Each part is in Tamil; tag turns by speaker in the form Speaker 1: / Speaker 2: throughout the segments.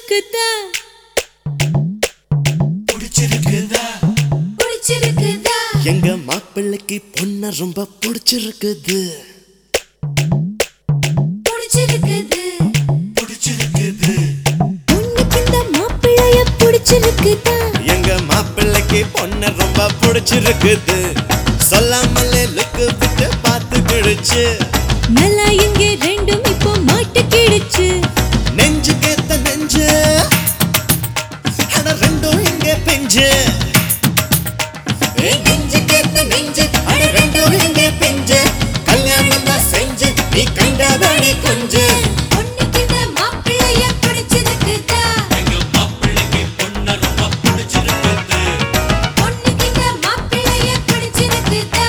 Speaker 1: பிடிச்சிருக்குதா
Speaker 2: பிடிச்சிருக்குதா
Speaker 1: பிடிச்சிருக்குதா
Speaker 2: எங்க மாப்பிள்ளைக்கு பொண்ண ரொம்ப பிடிச்சிருக்குது
Speaker 1: பிடிச்சிருக்குது
Speaker 2: பிடிச்சிருக்குது
Speaker 1: உனக்கு இந்த மாப்பிள்ளைய பிடிச்சிருக்குதா
Speaker 2: எங்க மாப்பிள்ளைக்கு பொண்ண ரொம்ப பிடிச்சிருக்குது சொல்லாமலே லுக்கு விட்டு பார்த்து கிழிச்சு
Speaker 1: நல்லா இங்கே ரெண்டும் இப்போ மாட்டுக்கிடுச்சு
Speaker 2: நெஞ்சு கேத்த நெஞ்சு அட ரெண்டும் இங்க பெஞ்சு ஏய், நெஞ்சு கேத்த நெஞ்சு அட ரெண்டும் இங்க பெஞ்சு கல்யாணம் தான் செஞ்சு நீ கண்டாதானே கொஞ்சு
Speaker 1: உனக்கு இந்த மாப்பிள்ளைய பிடிச்சிருக்குதா உனக்கு இந்த மாப்பிள்ளைய பிடிச்சிருக்குதா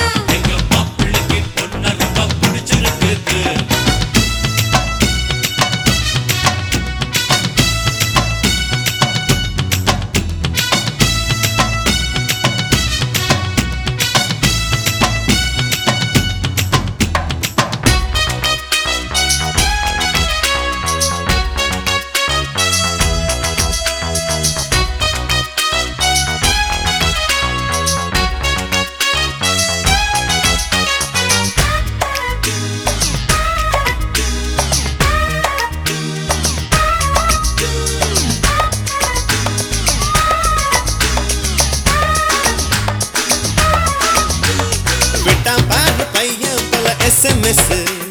Speaker 2: விட்டா பாரு பையன் பல எஸ்எம்எஸ்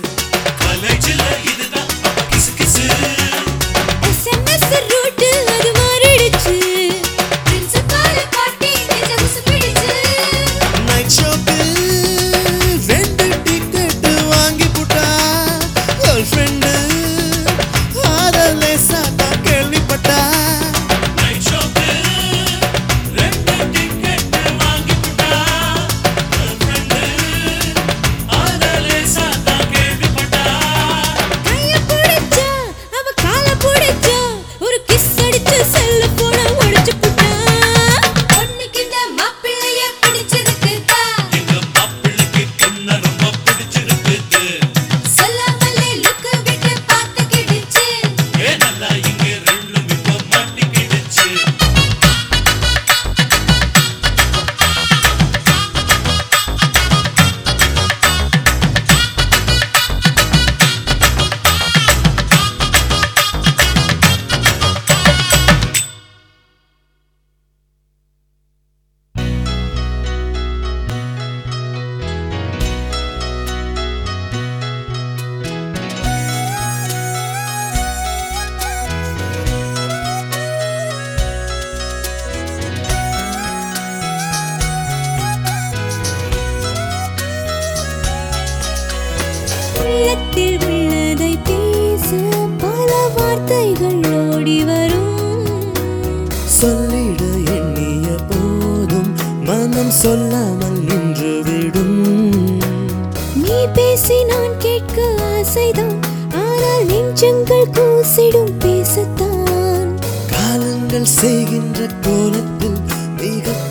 Speaker 1: எஸ்எம்எஸ் ரூட் அது மாறிடுச்சு பிரின்சிபால் பாட்டி நெஞ்ச பிடிச்சு
Speaker 2: நைட் ஷோக்கு ரெண்டு டிக்கெட் வாங்கி போட்டா கேர்ள் ஃப்ரெண்டு ஆரலேசா தான் கேள்விப்பட்டா
Speaker 1: கைய புடிச்சா அவ கால புடிச்சா ஒரு கிஸ் அடிச்சு செல்ல போன உடைச்சு புட்டா பொண்ணுக்கு இந்த மாப்பிள்ளைய பிடிச்சிருக்குதா சொல்லாமலே லுக்கு விட்டு பார்த்துக்கிடுச்சு உள்ளத்தில் உள்ளதை பேச பல வார்த்தைகள் ஓடி வரும்
Speaker 2: சொல்லிட எண்ணிய போதும் மனம் சொல்லாமல் நின்று விடும்
Speaker 1: நீ பேசி நான் கேட்க ஆசைதான் ஆனால் நெஞ்சங்கள் கூசிடும் பேசத்தான்
Speaker 2: காலங்கள் செய்கின்ற கோலத்தில் மிக